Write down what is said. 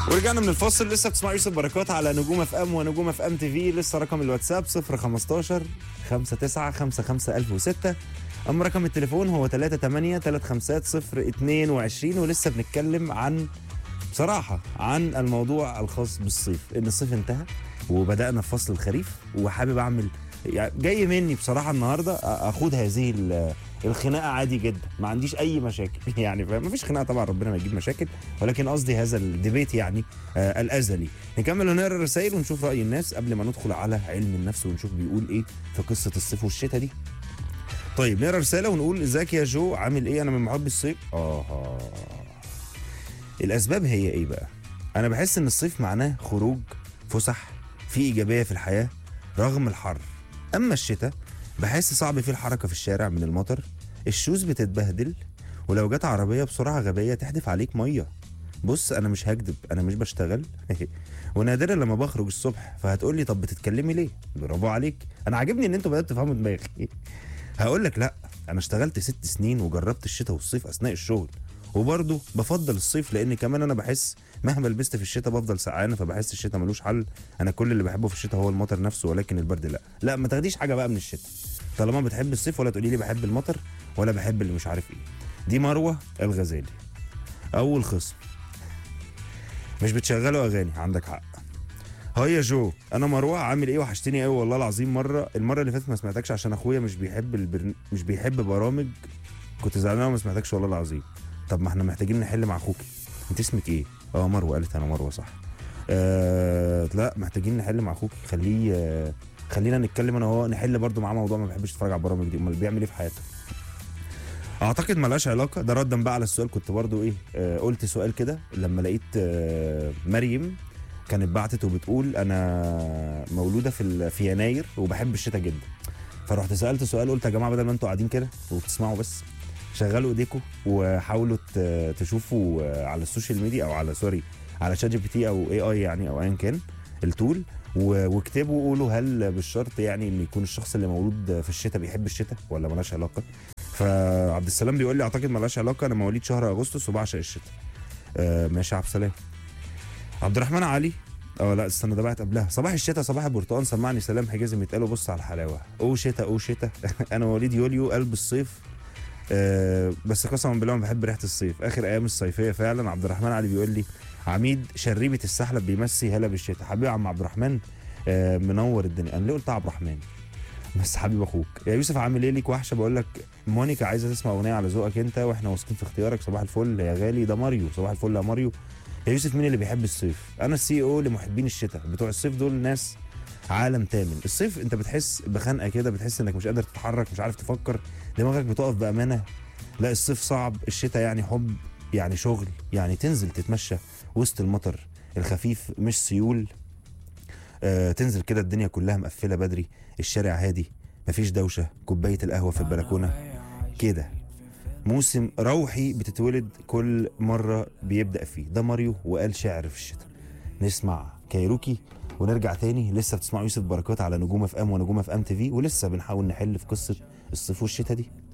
ورجعنا من الفاصل لسه بتسمعوا يوسف بركات على نجوم اف ام ونجوم اف ام تي في لسه رقم الواتساب 015 59 55 1006 اما رقم التليفون هو 38 35 022 ولسه بنتكلم عن بصراحة عن الموضوع الخاص بالصيف ان الصيف انتهى وبدأنا في فصل الخريف وحابب اعمل يعني جاي مني بصراحة النهاردة اخد هذه ال- الخناقة عادي جدا ما عنديش اي مشاكل يعني ما فيش خناقة طبعا ربنا ما يجيب مشاكل ولكن قصدي هذا الديبيت يعني آه الازلي نكمل ونقرا الرسائل ونشوف راي الناس قبل ما ندخل على علم النفس ونشوف بيقول ايه في قصه الصيف والشتاء دي طيب نقرا رساله ونقول ازيك يا جو عامل ايه انا من محب الصيف اه الاسباب هي ايه بقى انا بحس ان الصيف معناه خروج فسح في ايجابيه في الحياه رغم الحر اما الشتاء بحس صعب فيه الحركه في الشارع من المطر الشوز بتتبهدل ولو جت عربيه بسرعه غبيه تحدف عليك ميه بص انا مش هكدب انا مش بشتغل ونادرا لما بخرج الصبح فهتقول لي طب بتتكلمي ليه برافو عليك انا عاجبني ان انتوا بداتوا تفهموا دماغي هقول لك لا انا اشتغلت ست سنين وجربت الشتاء والصيف اثناء الشغل وبرضه بفضل الصيف لان كمان انا بحس مهما لبست في الشتاء بفضل سقعان فبحس الشتاء ملوش حل انا كل اللي بحبه في الشتاء هو المطر نفسه ولكن البرد لا لا ما تاخديش حاجه بقى من الشتاء طالما بتحب الصيف ولا تقولي لي بحب المطر ولا بحب اللي مش عارف ايه دي مروه الغزالي اول خصم مش بتشغلوا اغاني عندك حق هاي يا جو انا مروه عامل ايه وحشتني قوي والله العظيم مره المره اللي فاتت ما سمعتكش عشان اخويا مش بيحب البرن... مش بيحب برامج كنت زعلان وما سمعتكش والله العظيم طب ما احنا محتاجين نحل مع اخوك انت اسمك ايه اه مروه قالت انا مروه صح آه لا محتاجين نحل مع اخوك خليه آه خلينا نتكلم انا وهو نحل برضو معاه موضوع ما بيحبش يتفرج على البرامج دي امال بيعمل ايه في حياته اعتقد ملهاش علاقه ده ردا بقى على السؤال كنت برضو ايه آه قلت سؤال كده لما لقيت آه مريم كانت بعتت وبتقول انا مولوده في ال- في يناير وبحب الشتاء جدا فرحت سالت سؤال قلت يا جماعه بدل ما انتوا قاعدين كده وبتسمعوا بس شغلوا ايديكم وحاولوا ت- تشوفوا آه، على السوشيال ميديا او على سوري على شات جي بي تي او اي اي يعني او ايا كان التول و- واكتبوا قولوا هل بالشرط يعني ان يكون الشخص اللي مولود في الشتاء بيحب الشتاء ولا ملهاش علاقه فعبد السلام بيقول لي اعتقد ملهاش علاقه انا مواليد شهر اغسطس وبعشق الشتاء آه ماشي يا عبد السلام عبد الرحمن علي اه لا استنى ده بعت قبلها صباح الشتاء صباح البرتقال سمعني سلام حجازي متقال وبص على الحلاوه او شتاء او شتاء انا مواليد يوليو قلب الصيف آه بس قسما بالله ما بحب ريحه الصيف اخر ايام الصيفيه فعلا عبد الرحمن علي بيقول لي عميد شريبه السحلب بيمسي هلا بالشتاء حبيبي يا عم عبد الرحمن آه منور الدنيا انا ليه قلت عبد الرحمن بس حبيب اخوك يا يوسف عامل ايه ليك وحشه بقول لك مونيكا عايزه تسمع اغنيه على ذوقك انت واحنا واثقين في اختيارك صباح الفل يا غالي ده ماريو صباح الفل يا ماريو يا يوسف مين اللي بيحب الصيف انا السي او لمحبين الشتاء بتوع الصيف دول ناس عالم تامن الصيف انت بتحس بخنقه كده بتحس انك مش قادر تتحرك مش عارف تفكر دماغك بتقف بامانه لا الصيف صعب الشتاء يعني حب يعني شغل يعني تنزل تتمشى وسط المطر الخفيف مش سيول آه تنزل كده الدنيا كلها مقفله بدري الشارع هادي مفيش دوشه كوبايه القهوه في البلكونه كده موسم روحي بتتولد كل مره بيبدا فيه ده ماريو وقال شعر في الشتاء نسمع كايروكي ونرجع تاني لسه بتسمعوا يوسف بركات على نجوم اف ام ونجوم اف ام تي في ولسه بنحاول نحل في قصه الصيف والشتاء دي